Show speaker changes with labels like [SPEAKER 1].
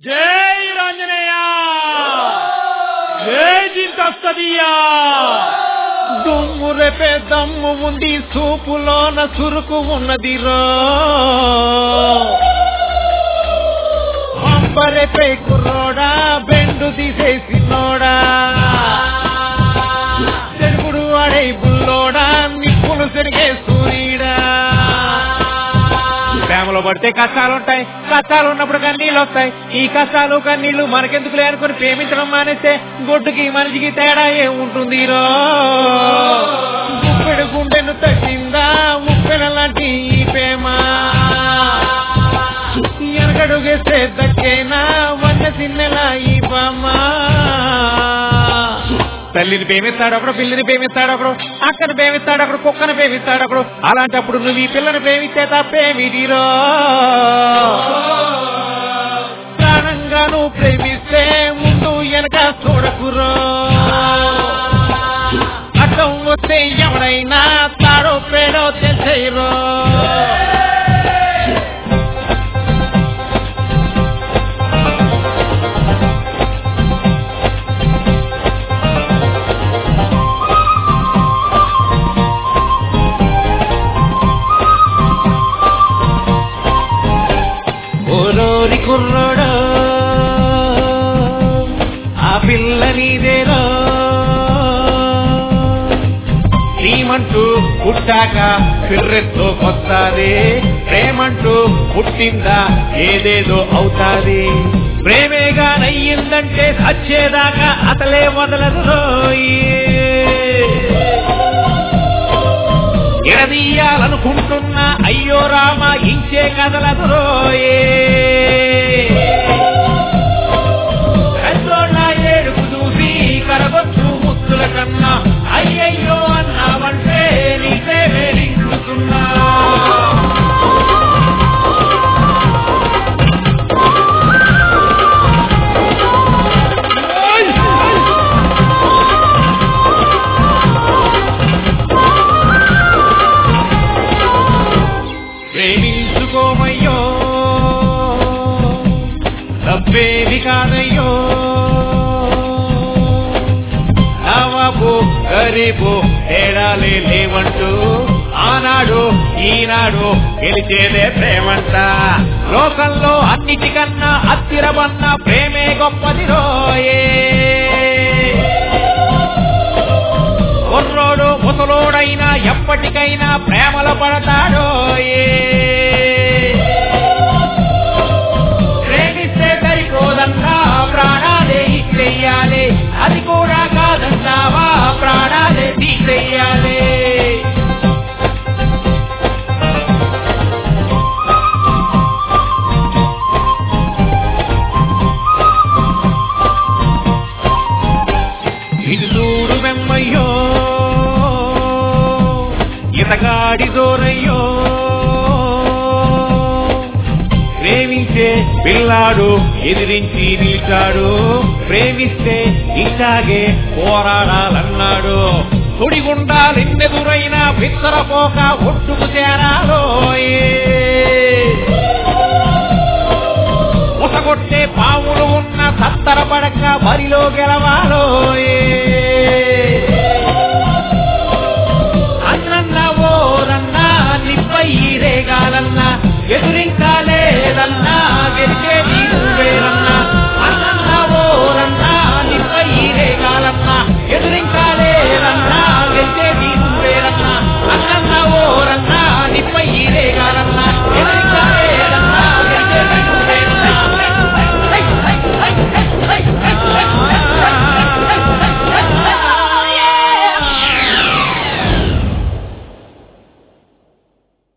[SPEAKER 1] జై రాంజనేయ జై జింతస్తదియా
[SPEAKER 2] దుమ్ము రేపే దమ్ము ఉంది సూపులోన చురుకు ఉన్నదిరో అంబరేపే కుర్రోడా బెండు తీసేసినోడా చెడుగుడు వాడే బుల్లోడా నిప్పులు సెరిగే సూర్యుడా ప్రేమలో పడితే కష్టాలు ఉంటాయి కష్టాలు ఉన్నప్పుడు కన్నీళ్ళు వస్తాయి ఈ కష్టాలు కన్నీళ్లు మనకెందుకులే అనుకుని ప్రేమించడం మానేస్తే గొడ్డుకి మనిషికి తేడా ఏముంటుంది రో గుప్పెడు గుండెను తగ్గిందా ఉప్పెన లాంటి ఈ ప్రేమ ఎనకడుగేస్తే దక్కేనా వన్న సిన్నెలా ఈ బామ్మ తల్లిని ప్రేమిస్తాడు ఒకడు పిల్లిని ప్రేమిస్తాడు ఒకడు అక్కను ప్రేమిస్తాడు ఒకడు కుక్కను ప్రేమిస్తాడు ఒకడు అలాంటప్పుడు నువ్వు ఈ పిల్లని ప్రేమిస్తే తప్పేమిటిరో ప్రాణంగా నువ్వు ప్రేమిస్తే ముందు వెనక చూడకురో అడ్డం వస్తే ఎవడైనా తాడో పేడో తెలిసేరో ఓరోరి కుర్రోడో ఆ పిల్ల నీదేరో ప్రేమంటూ పుట్టాక పిర్రెత్తో కొత్తాది ప్రేమంటూ పుట్టిందా ఏదేదో అవుతాది ప్రేమేగా నయ్యిందంటే సచ్చేదాకా అసలే వదలదు రోయి ఎడదీయాలనుకుంటున్నా అయ్యో రామ ఇంచే కదలదు రోయే పెద్దోళ్ళ ఏడుపు చూసి కరగొచ్చు ముత్తుల కన్నా అయ్యయ్యో అన్నావంటే నీకే వేలించుతున్నా ప్రేమించుకోమయ్యో తప్పేది కాదయ్యో నవాబు గరీబు తేడాలే లేవంటూ ఆనాడు ఈనాడు గెలిచేదే ప్రేమంట లోకంలో అన్నిటికన్నా అత్తిరబన్న ప్రేమే గొప్పది రోయే కుర్రోడు ముసలోడైనా ఎప్పటికైనా ప్రేమల పడతాడో ఏ ప్రేమిస్తే సరిపోదన్నా ప్రాణాలే ఇచ్చెయ్యాలి అది కూడా కాదన్నావా ప్రాణాలే తీసేయాలి ఇది చూడు వెమ్మయ్యో ఇతగాడి దోరయ్యో ప్రేమించే పిల్లాడు ఎదిరించి నిలిచాడు ప్రేమిస్తే ఇలాగే పోరాడాలన్నాడు సుడిగుండాలెన్నెదురైనా బిత్తరపోక ఒట్టుకు చేరాలో ఉసగొట్టే పాములు ఉన్న సత్తర పడక బరిలో గెలవాలో ఏ